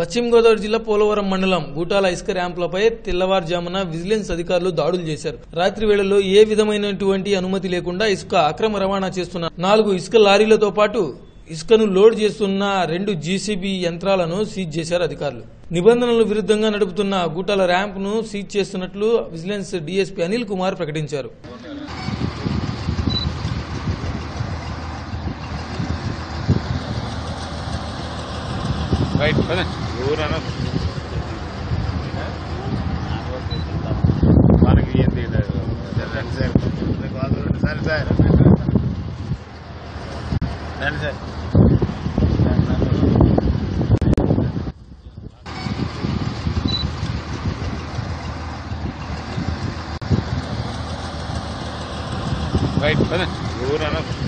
పశ్చిమ గోదావరి జిల్లా పోలవరం మండలం బూటాల ఇసుక ర్యాంపులపై తెల్లవారుజామున విజిలెన్స్ అధికారులు దాడులు చేశారు రాత్రి వేళల్లో ఏ విధమైనటువంటి అనుమతి లేకుండా ఇసుక అక్రమ రవాణా చేస్తున్న నాలుగు ఇసుక లారీలతో పాటు ఇసుకను లోడ్ చేస్తున్న రెండు జీసీబీ యంత్రాలను సీజ్ చేశారు అధికారులు నిబంధనల విరుద్ధంగా నడుపుతున్న గూటాల ర్యాంప్ ను సీజ్ చేస్తున్నట్లు విజిలెన్స్ డీఎస్పీ అనిల్ కుమార్ ప్రకటించారు రైట్ పద ఊరన మనకి ఏంది లేదు రండి సార్ మీకు వాళ్ళు రెండు సార్లు సార్ రండి సార్ రైట్ పద ఊరన